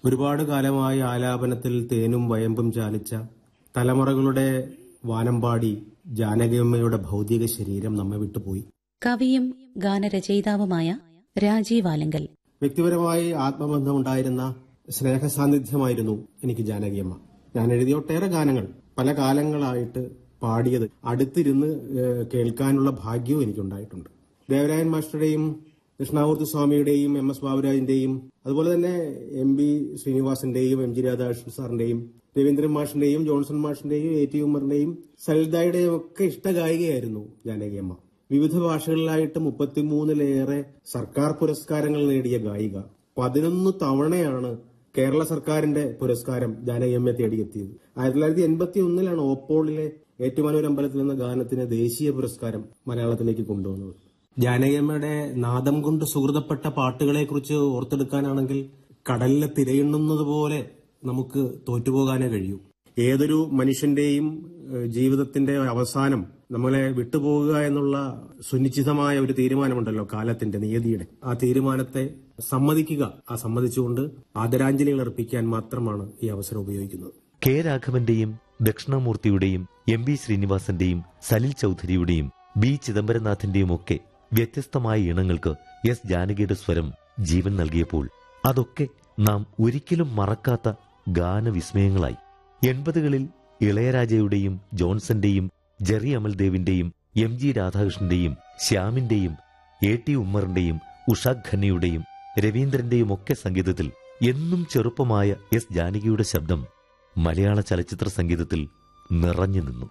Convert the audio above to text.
ഒരുപാട് കാലമായി ആലാപനത്തിൽ തേനും വയമ്പും ചാലിച്ച തലമുറകളുടെ വാനമ്പാടി ജാനകിയമ്മയുടെ ഭൗതിക ശരീരം നമ്മെ വിട്ടുപോയി കവിയും ഗാനരചയിതാവുമായ രാജീവ് ആലങ്കൽ വ്യക്തിപരമായി ആത്മബന്ധമുണ്ടായിരുന്ന സ്നേഹസാന്നിധ്യമായിരുന്നു എനിക്ക് ജാനകിയമ്മ ഞാൻ എഴുതിയ ഒട്ടേറെ ഗാനങ്ങൾ പല കാലങ്ങളായിട്ട് പാടിയത് അടുത്തിരുന്ന് ഏഹ്, കേൾക്കാനുള്ള ഭാഗ്യവും എനിക്കുണ്ടായിട്ടുണ്ട് ദേവരായൻ മാസ്റ്ററുടെയും കൃഷ്ണാമൂർത്തി സ്വാമിയുടെയും എം എസ് ബാബുരാജിന്റെയും അതുപോലെ തന്നെ എം ബി ശ്രീനിവാസന്റെയും എം ജി രാധാകൃഷ്ണൻ സാറിന്റെയും രവീന്ദ്രൻ മാഷിന്റെയും ജോൺസൺ മാഷിന്റെയും എ ടി ഉമ്മറിന്റെയും സലിതായുടെയും ഒക്കെ ഇഷ്ടഗായികയായിരുന്നു ജാനകിയമ്മ വിവിധ ഭാഷകളിലായിട്ട് മുപ്പത്തിമൂന്നിലേറെ സർക്കാർ പുരസ്കാരങ്ങൾ നേടിയ ഗായിക പതിനൊന്ന് തവണയാണ് കേരള സർക്കാരിന്റെ പുരസ്കാരം ജാനകിയമ്മയെ തേടിയെത്തിയത് ആയിരത്തി തൊള്ളായിരത്തി എൺപത്തി ഒന്നിലാണ് ഓപ്പോളിലെ ഏറ്റുമാനൂർ അമ്പലത്തിൽ എന്ന ഗാനത്തിന് ദേശീയ പുരസ്കാരം മലയാളത്തിലേക്ക് കൊണ്ടുവന്നത് ജാനകിയമ്മയുടെ നാദം കൊണ്ട് സുഹൃതപ്പെട്ട പാട്ടുകളെ കുറിച്ച് ഓർത്തെടുക്കാനാണെങ്കിൽ കടലിലെ തിരയുണ്ണുന്നത് പോലെ നമുക്ക് തോറ്റുപോകാനേ കഴിയൂ ഏതൊരു മനുഷ്യന്റെയും ഏഹ്, ജീവിതത്തിന്റെ അവസാനം നമ്മളെ വിട്ടുപോകുക എന്നുള്ള സുനിശ്ചിതമായ ഒരു തീരുമാനമുണ്ടല്ലോ കാലത്തിന്റെ നിയതിയുടെ ആ തീരുമാനത്തെ സമ്മതിക്കുക ആ സമ്മതിച്ചുകൊണ്ട് ആദരാഞ്ജലികൾ അർപ്പിക്കാൻ മാത്രമാണ് ഈ അവസരം ഉപയോഗിക്കുന്നത് കെ രാഘവന്റെയും ദക്ഷിണാമൂർത്തിയുടെയും എം ബി ശ്രീനിവാസന്റെയും സലിൽ ചൌധരിയുടെയും ബി ചിദംബരനാഥന്റെയും ഒക്കെ വ്യത്യസ്തമായ ഇണങ്ങൾക്ക് എസ് ജാനകിയുടെ സ്വരം ജീവൻ നൽകിയപ്പോൾ അതൊക്കെ നാം ഒരിക്കലും മറക്കാത്ത ഗാനവിസ്മയങ്ങളായി എൺപതുകളിൽ ഇളയരാജയുടെയും ജോൺസന്റെയും ജെറി അമൽദേവിന്റെയും എം ജി രാധാകൃഷ്ണന്റെയും ശ്യാമിന്റെയും എ ടി ഉമ്മറിന്റെയും ഉഷാ ഖന്നയുടെയും രവീന്ദ്രന്റെയും ഒക്കെ സംഗീതത്തിൽ എന്നും ചെറുപ്പമായ എസ് ജാനകിയുടെ ശബ്ദം മലയാള ചലച്ചിത്ര സംഗീതത്തിൽ നിറഞ്ഞു നിന്നു